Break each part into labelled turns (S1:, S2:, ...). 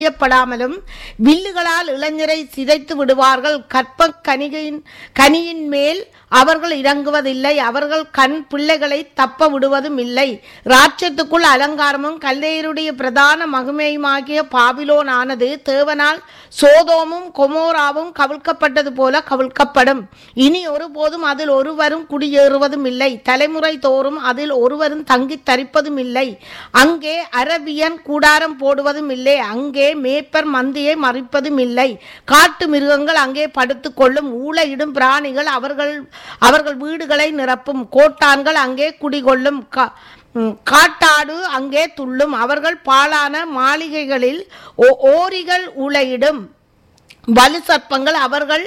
S1: செய்யப்படாமலும் வில்லுகளால் இளைஞரை சிதைத்து விடுவார்கள் கற்ப கனிகையின் கனியின் மேல் அவர்கள் இறங்குவதில்லை அவர்கள் கண் பிள்ளைகளை தப்ப விடுவதும் இல்லை ராட்சத்துக்குள் அலங்காரமும் கல்லேயருடைய பிரதான மகிமையுமாகிய பாபிலோன் ஆனது தேவனால் சோதோமும் கொமோராவும் கவிழ்க்கப்பட்டது போல கவிழ்க்கப்படும் இனி ஒருபோதும் அதில் ஒருவரும் குடியேறுவதும் இல்லை தலைமுறை தோறும் அதில் ஒருவரும் தங்கித் தரிப்பதும் இல்லை அங்கே அரபியன் கூடாரம் போடுவதும் இல்லை அங்கே மேப்பர் மந்தியை மறிப்பதும் இல்லை காட்டு மிருகங்கள் அங்கே படுத்துக்கொள்ளும் ஊளையிடும் பிராணிகள் அவர்கள் அவர்கள் வீடுகளை நிரப்பும் கோட்டான்கள் அங்கே குடிகொள்ளும் கா- ம், காட்டாடு அங்கே துள்ளும் அவர்கள் பாழான மாளிகைகளில் ஓ- ஓரிகள் ஊளையிடும் வலு சர்ப்பங்கள் அவர்கள்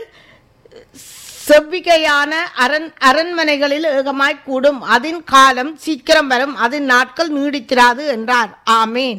S1: செவ்விகையான அரண் அரண்மனைகளில் ஏகமாய் கூடும் அதன் காலம் சீக்கிரம் வரும் அதன் நாட்கள் நீடித்திராது என்றார் ஆமேன்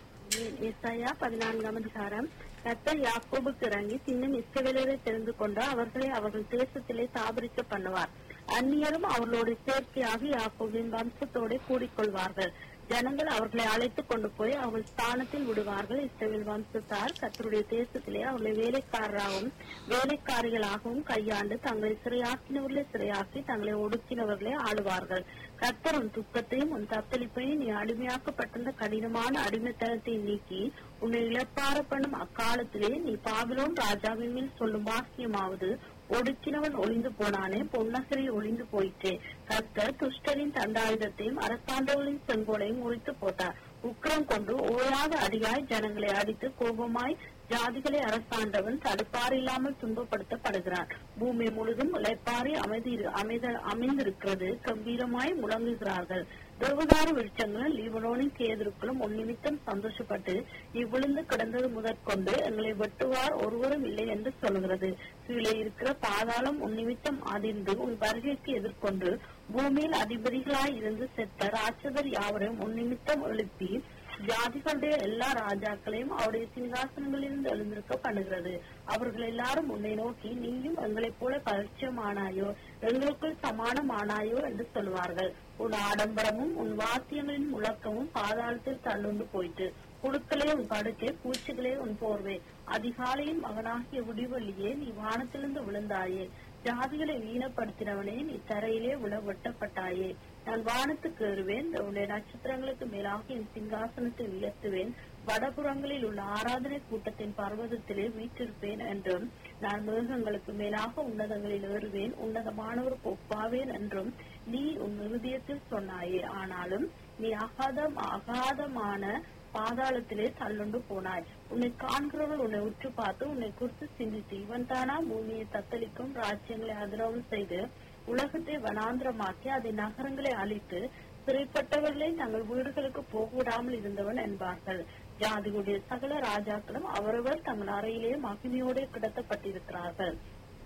S2: எஸ்ஐயா பதினான்காம் அதிகாரம் கர்த்தர் யாக்கோபுக்கு இறங்கி சின்னம் இஸ்ரவேலரை தெரிந்து கொண்டு அவர்களை அவர்கள் தேசத்திலே தாபரிக்க பண்ணுவார் அந்நியரும் அவர்களோட சேர்க்கையாக யாக்கோபின் வம்சத்தோட கூடிக்கொள்வார்கள் ஜனங்கள் அவர்களை அழைத்துக் கொண்டு போய் அவர்கள் ஸ்தானத்தில் விடுவார்கள் இஸ்ரவேல் வம்சத்தார் கர்த்தருடைய தேசத்திலே அவர்களை வேலைக்காரராகவும் வேலைக்காரிகளாகவும் கையாண்டு தங்களை சிறையாக்கினவர்களை சிறையாக்கி தங்களை ஒடுக்கினவர்களை ஆளுவார்கள் கர்த்தர் உன் துக்கத்தையும் உன் தத்தளிப்பையும் நீ அடிமையாக்கப்பட்டிருந்த கடினமான அடிமைத்தனத்தை நீக்கி உன்னை இழப்பார பண்ணும் அக்காலத்திலே நீ பாபிலோன் ராஜாவின் மேல் சொல்லும் வாக்கியமாவது ஒடுக்கினவன் ஒளிந்து போனானே பொன்னசரி ஒளிந்து போயிற்றே கர்த்தர் துஷ்டரின் தண்டாயுதத்தையும் அரசாண்டவர்களின் செங்கோலையும் முறித்து போட்டார் உக்கிரம் கொண்டு ஓயாத அடியாய் ஜனங்களை அடித்து கோபமாய் ஜாதிகளை அரசாண்டவன் தடுப்பார் இல்லாமல் துன்பப்படுத்தப்படுகிறான் பூமி முழுதும் இளைப்பாரி அமைதி அமைத அமைந்திருக்கிறது கம்பீரமாய் முழங்குகிறார்கள் தேவதார விருட்சங்களும் லீபனோனின் கேதருக்களும் உன் நிமித்தம் சந்தோஷப்பட்டு இவ்விழுந்து கிடந்தது முதற்கொண்டு எங்களை வெட்டுவார் ஒருவரும் இல்லை என்று சொல்கிறது கீழே இருக்கிற பாதாளம் உன் நிமித்தம் அதிர்ந்து உன் வருகைக்கு எதிர்கொண்டு பூமியில் அதிபதிகளாய் இருந்து செத்த ராட்சதர் யாவரையும் உன் நிமித்தம் எழுப்பி ஜாதிகளுடைய எல்லா ராஜாக்களையும் அவருடைய சிங்காசனங்களிலிருந்து எழுந்திருக்க பண்ணுகிறது அவர்கள் எல்லாரும் உன்னை நோக்கி நீயும் எங்களைப் போல பரிச்சயமானாயோ எங்களுக்குள் சமானமானாயோ என்று சொல்வார்கள் உன் ஆடம்பரமும் உன் வாத்தியங்களின் முழக்கமும் பாதாளத்தில் தள்ளுண்டு போயிற்று புழுக்களே உன் படுக்கை பூச்சிகளே உன் போர்வை அதிகாலையின் மகனாகிய விடிவெள்ளியே நீ வானத்திலிருந்து விழுந்தாயே ஜாதிகளை வீணப்படுத்தினவனே நீ தரையிலே விழ வெட்டப்பட்டாயே நான் வானத்துக்கு ஏறுவேன் உன்னுடைய நட்சத்திரங்களுக்கு மேலாக என் சிங்காசனத்தை உயர்த்துவேன் வடபுறங்களில் உள்ள ஆராதனை கூட்டத்தின் பர்வதத்திலே வீற்றிருப்பேன் என்றும் நான் மிருகங்களுக்கு மேலாக உன்னதங்களில் ஏறுவேன் உன்னதமானவருக்கு ஒப்பாவேன் என்றும் நீ உன் இருதயத்தில் சொன்னாயே ஆனாலும் நீ அகாதம் அகாதமான பாதாளத்திலே தள்ளுண்டு போனாய் உன்னை காண்கிறவர்கள் உன்னை உற்று பார்த்து உன்னை குறித்து சிந்தித்து இவன் தானா பூமியை தத்தளிக்கும் ராஜ்யங்களை அதிரவம் செய்து உலகத்தை வனாந்திரமாக்கி அதை நகரங்களை அழித்து சிறைப்பட்டவர்களை தங்கள் வீடுகளுக்கு போக விடாமல் இருந்தவன் என்பார்கள் ஜாதிகளுடைய சகல ராஜாக்களும் அவரவர் தங்கள் அறையிலே மகிமையோடு கிடத்தப்பட்டிருக்கிறார்கள்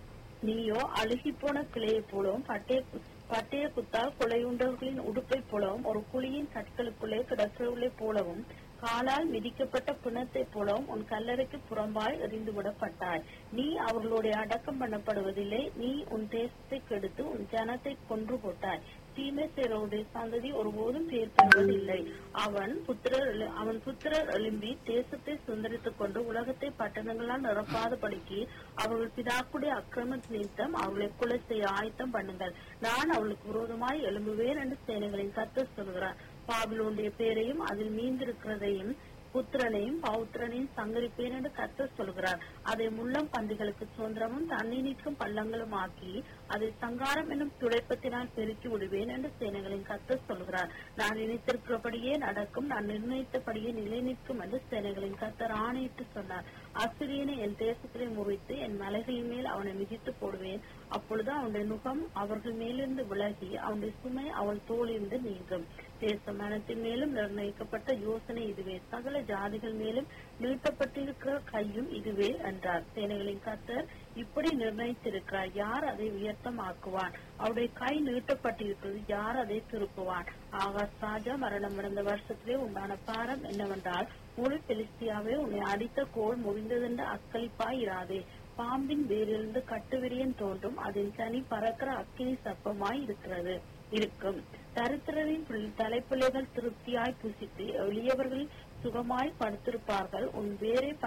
S2: நீயோ அழுகி போன கிளையைப் போலவும் பட்டய பட்டய குத்தால் கொலையுண்டவர்களின் உடுப்பைப் போலவும் ஒரு குழியின் கற்களுக்குள்ளே கிடக்கிறவர்களைப் போலவும் காலால் மிதிக்கப்பட்ட பிணத்தைப் போலவும் உன் கல்லறைக்கு புறம்பாய் எறிந்து விடப்பட்டாய் நீ அவர்களுடைய அடக்கம் பண்ணப்படுவதில்லை நீ உன் தேசத்தை கெடுத்து உன் ஜனத்தை கொன்று போட்டாய் தீமை செய்றவருடைய சந்ததி ஒருபோதும் பேர் பெறுவதில்லை அவன் புத்திரர் எழு- அவன் புத்திரர் எழும்பி தேசத்தை சுந்தரித்துக் கொண்டு உலகத்தை பட்டணங்களால் நிரப்பாதபடிக்கு அவர்கள் பிதாக்குடைய அக்கிரம நிமித்தம் அவர்களை கொலை செய்ய ஆயத்தம் பண்ணுங்கள் நான் அவளுக்கு விரோதமாய் எழும்புவேன் என்று சேனைகளின் கர்த்தர் சொல்கிறார் பாபிலோனுடைய பேரையும் அதில் மீந்திருக்கிறதையும் புத்திரனையும் பௌத்திரனையும் சங்கரிப்பேன் என்று கர்த்தர் சொல்கிறார் அதை முள்ளம் பன்றிகளுக்கு சுதந்திரமும் தண்ணி நிற்கும் பள்ளங்களும் ஆக்கி அதை சங்காரம் என்னும் துடைப்பத்தினால் பெருக்கி விடுவேன் என்று சேனைகளின் கர்த்தர் சொல்கிறார் நான் நினைத்திருக்கிறபடியே நடக்கும் நான் நிர்ணயித்தபடியே நிலை நிற்கும் என்று சேனைகளின் கர்த்தர் ஆணையிட்டு சொன்னார் அசிரியனை என் தேசத்திலே முறித்து என் மலைகளின் மேல் அவனை மிதித்து போடுவேன் அப்பொழுது அவனுடைய நுகம் அவர்கள் மேலிருந்து விலகி அவனுடைய சுமை அவள் தோளிலிருந்து நீங்கும் தேச மனத்தின் மேலும் நிர்ணயிக்கப்பட்ட யோசனை இதுவே சகல ஜாதிகள் மேலும் நீட்டப்பட்டிருக்கிற கையும் இதுவே என்றார் சேனைகளின் கர்த்தர் இப்படி நிர்ணயித்திருக்கிறார் யார் அதை உயர்த்தமாக்குவான் அவருடைய கை நீட்டப்பட்டிருக்கிறது யார் அதை திருப்புவான் ஆகாஷ் ராஜா மரணம் அடைந்த வருஷத்திலே உண்டான பாரம் என்னவென்றால் முழு பெலிஸ்தியாவே உன்னை அடித்த கோல் முடிந்ததென்று அக்களிப்பாய் இராதே பாம்பின் வேரிலிருந்து கட்டுவிரியன் தோன்றும் அதன் தனி பறக்கிற அக்கினி சர்ப்பமாய் இருக்கிறது இருக்கும் தரித்திரரின் பிள்ளை- தலைப்பிள்ளைகள் திருப்தியாய் புசித்து எளியவர்கள் சுகமாய் படுத்திருப்பார்கள் உன் வேரை